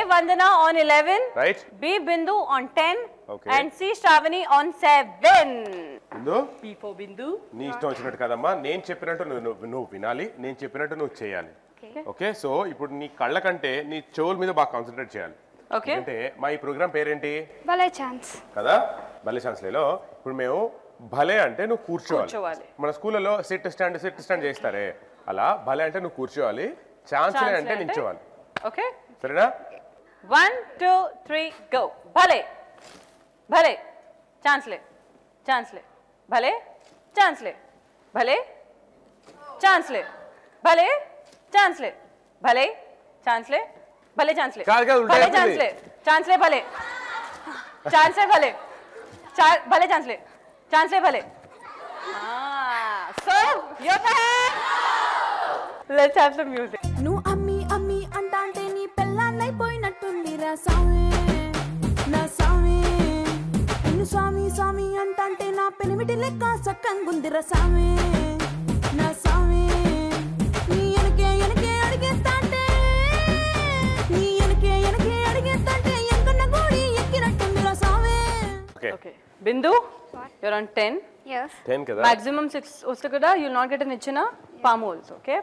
Vandana on 11. Right. B. Bindu on 10. Okay. And C. Shravani on 7. ముందు B for Bindu. నీ ఇష్టం వచ్చినట్టు కదమ్మా నేను చెప్పినట్టు నువ్వు నువ్వు- నువ్వు వినాలి నేను చెప్పినట్టు నువ్వు చేయాలి ఓకే సో ఇప్పుడు నీ కళ్ళ కంటే నీ చెవుల మీద బాగా కాన్సన్ట్రేట్ చేయాలి Okay. అంటే మా ఈ ప్రోగ్రామ్ పేరేంటి భలే ఛాన్స్ కదా భలే ఛాన్స్లేలో ఇప్పుడు మేము భలే అంటే నువ్వు కూర్చోవాలి కూర్చోవాలి. మన స్కూళ్ళలో సిట్ స్టాండ్ సిట్ స్టాండ్ చేస్తారే అలా భలే అంటే నువ్వు కూర్చోవాలి ఛాన్స్ Chance అంటే అంటే? నించోవాలి Okay. సరేనా One, two, three, go. Bhale. Bhale. Chance le. Chance le. Bhale. Chance le. Bhale. Chance le. Bhale. Chance le. Bhale. Chance le. Bhale chance le. కాదు, కాదు, ఉల్టా Bhale చెప్తుంది. chance le. Chance le bhale. Chance le bhale. Cha- Bhale chance le. Chance le bhale. Ah. So, your turn. Let's have some music. నువ్వు అమ్మి అమ్మి అంటాంటే నీ పెళ్ళాన్నైపోయినట్టుంది రా స్వామి నా స్వామి నిన్ను స్వామి స్వామి అంటాంటే నా పెనిమిటి లెక్క సక్కంగుంది రా స్వామి నా స్వామి నీ ఎనకే ఎనకే అడిగేస్తాంటే నీ ఎనకే ఎనకే అడిగేస్తాంటే ఎంకన్న గోడి ఎక్కినట్టుంది రా స్వామి okay Okay. Bindu, you're on 10. Yes ten కదా Maximum six వస్తే కూడా you'll not get an itch in a palm also, okay?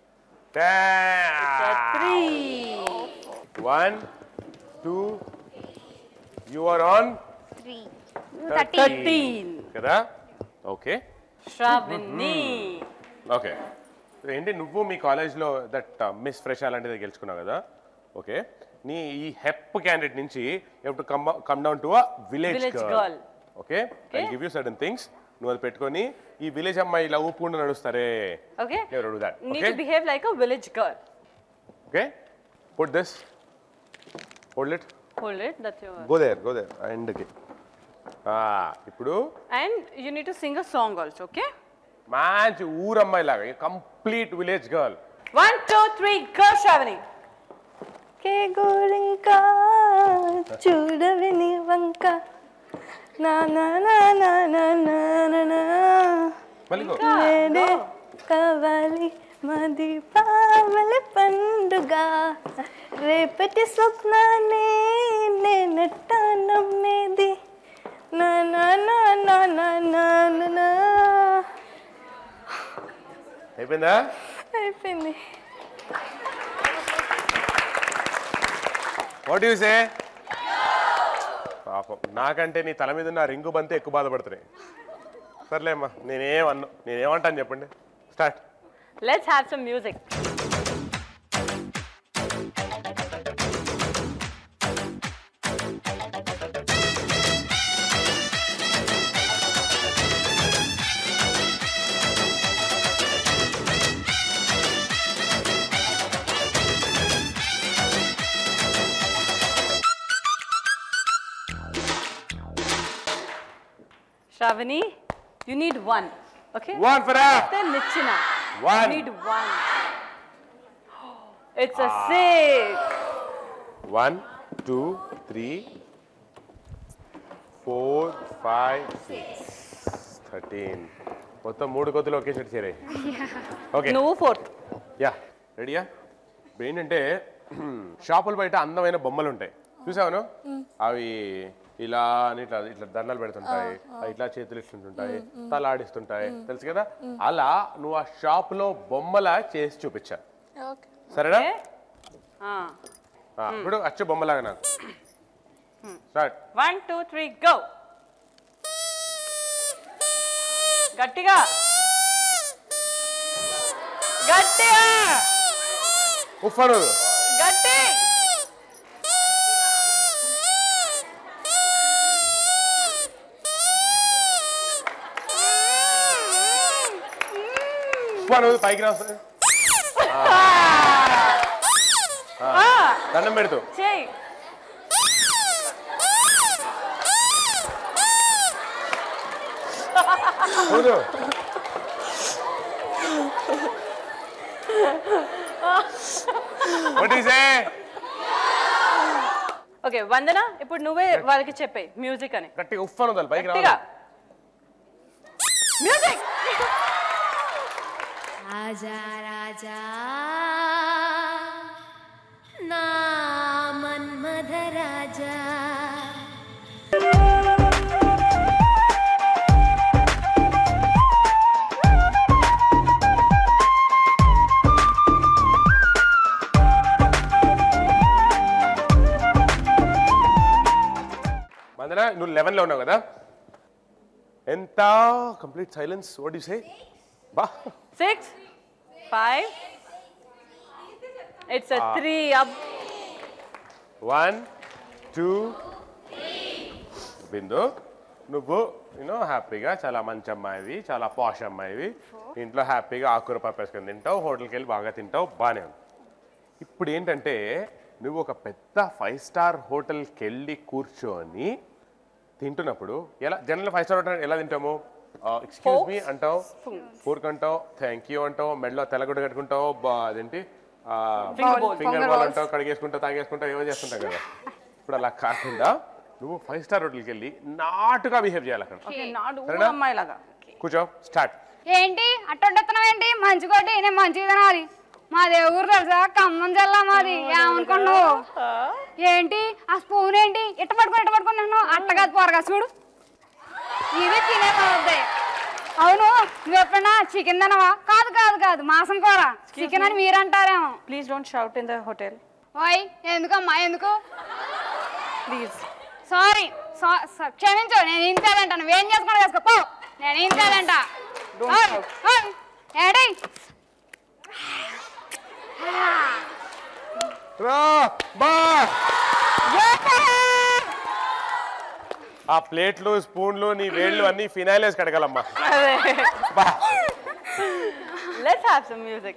Three. One two you are on three Thirteen. కదా ఓకే Shravani. ఓకే ఏంటి నువ్వు మీ కాలేజ్లో దట్ మిస్ ఫ్రెష్ అలాంటిది గెలుచుకున్నావు కదా okay నీ ఈ హెప్ క్యాండిడేట్ నుంచి to come come down to a village Village girl girl. Okay I give you certain things నువ్వు అది పెట్టుకొని ఈ విలేజ్ అమ్మాయి ఇలా ఊపుకుండా నడుస్తారే Okay? Never do that. Need Okay? to behave like a village girl. Okay put this hold it Hold it. That's your. Go there go there ఎండ్కి ఇప్పుడు And you need to sing a song also, okay? మంచి ఊరమ్మాయి లాగా complete village girl One, two, three, go, Shravani. కే గోరింకా చూడవి నీ వంక నా నా నా నా నా నా నా నా మళ్ళీ go. నేనే కావాలి మాది పావల పండుగ రేపటి స్వప్నాన్ని నేనెట్ట నమ్మేది నా నా నా నా నా నా నా నా అయిపోయిందా అయిపోయింది వాట్ యూ సే పాపం నాకంటే నీ తల మీద ఉన్న రింగు బంతే ఎక్కువ బాధపడుతున్నాయి సర్లేమ్మా నేనేమన్నా నేనేమంటాను చెప్పండి start Let's have some music. Shravani, you need one. Okay? One for Then Nichina. One. You need one. It's a six. One two three four five six thirteen మొత్తం మూడు కొద్దులు ఒకేసారి చేరాయి ఓకే నువ్వు ఫోర్త్ యా రెడీయా ఇప్పుడు ఏంటంటే షాపుల బయట అందమైన బొమ్మలు ఉంటాయి చూసావను అవి ఇలా అని ఇట్లా ఇట్లా దండలు పెడుతుంటాయి అవి ఇట్లా చేతులు ఇస్తుంటాయి తల ఆడిస్తుంటాయి తెలుసు కదా అలా నువ్వు ఆ షాప్ లో బొమ్మలా చేసి చూపించా సరేనా ఆ, ఇప్పుడు అచ్చు బొమ్మలాగా నాకు start one two three go గట్టిగా గట్టిగా ఉఫ్ఫను గట్టి ఉఫ్ఫను పైకి రాస్తుంది దండం పెడుతూ చేయి కూదు What is it? Okay Vandana ఇప్పుడు నువ్వే వాళ్ళకి చెప్పే మ్యూజిక్ అని గట్టిగా ఉఫ్ అని వదలు పైకి గట్టిగా రావాలి మ్యూజిక్ రాజా రాజా నా మన్నా వందన నువ్వు లెవెన్ లో ఉన్నావు కదా ఎంత complete silence what you say బా six five it's three up one two Bindu నువ్వు యూనో హ్యాపీగా చాలా మంచి అమ్మాయివి చాలా పాష్ అమ్మాయివి ఇంట్లో హ్యాపీగా ఆకుకూర పప్పు వేసుకొని తింటావు హోటల్కి వెళ్ళి బాగా తింటావు బాగానే ఉంది ఇప్పుడు ఏంటంటే నువ్వు ఒక పెద్ద ఫైవ్ స్టార్ హోటల్కి వెళ్ళి కూర్చొని తింటున్నప్పుడు ఎలా జనరల్ ఫైవ్ స్టార్ హోటల్ ఎలా తింటాము ఎక్స్క్యూజ్ మీ అంటావు ఫోర్క్ అంటావు థ్యాంక్ యూ అంటావు మెడలో తెల్లగుడ్డ కట్టుకుంటావు బా- అదేంటి Finger bowl. ఫింగర్ బాల్ అంటావు కడిగేసుకుంటావు తాగేసుకుంటావు ఏమో చేస్తుంటావు కదా ఇప్పుడు అలా కాకుండా నువ్వు ఫైవ్ స్టార్ హోటల్కి వెళ్ళి నాటుగా బిహేవ్ చేయాలి అక్కడ ఓకే నాడు సరేనా? అమ్మాయి లాగా కూర్చో స్టార్ట్ ఏంటి అట్టొడ్డుతున్నావు ఏంటి మంచి కొట్టి నేను మంచిగా తినాలి మాది ఏ ఊరు తెలుసా ఖమ్మం జిల్లా మాది ఏమనుకున్నావు ఏంటి ఆ స్పూన్ ఏంటి ఇట్ట పట్టుకుని ఇట్ట పట్టుకుని తింటున్నావు అట్ట కాదు పోరగా చూడు ఇది తినేది అవును నువ్వు ఎప్పుడన్నా చికెన్ తినవా కాదు కాదు కాదు మాసం కూర చికెన్ అని మీరు అంటారేమో please don't shout in the hotel ఓయ్ ఎందుకమ్మా ఎందుకు ప్లీజ్ సారీ సా- స- క్షమించు నేను ఇంతేదంట నువ్వేం చేసుకున్నా చేసుకో పో నేను ఇంతేదంట Don't ఓయ్, shout. ఓయ్, ఏడీ రా బా ఆ ప్లేట్లు స్పూన్లు నీ వేళ్ళు అన్ని ఫినాయిల్ వేసి కడగాలమ్మా బా let's have some music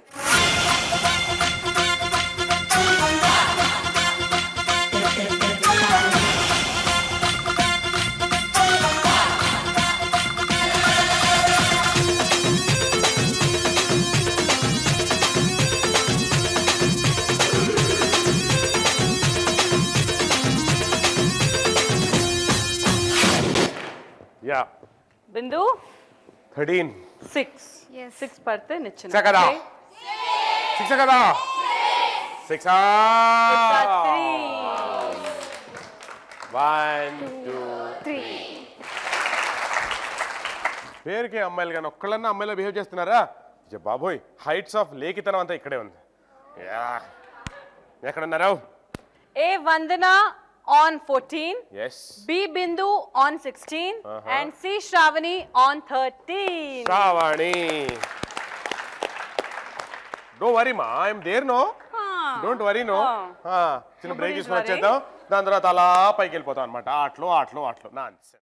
yeah Bindu thirteen six six పడితే నిచ్చిన సిక్స్ కదా సిక్స్ కదా సిక్స్ వన్ టూ త్రీ పేరుకి అమ్మాయిలు కానీ ఒక్కళ్ళన్నా అమ్మాయిలో బిహేవ్ చేస్తున్నారా ఇక బాబోయ్ హైట్స్ ఆఫ్ లేఖితనం అంతా ఇక్కడే ఉంది యా ఎక్కడున్నారు A Vandana on fourteen yes B Bindu on sixteen Uh-huh. And C Shravani on thirteen Shravani డో వరీ మా I'm there no don't worry no చిన్న బ్రేక్ Nobody's తీసుకొని worried. వచ్చేద్దాం దాని తర్వాత అలా పైకి వెళ్ళిపోతాం అనమాట ఆటలో ఆటలో ఆటలో నా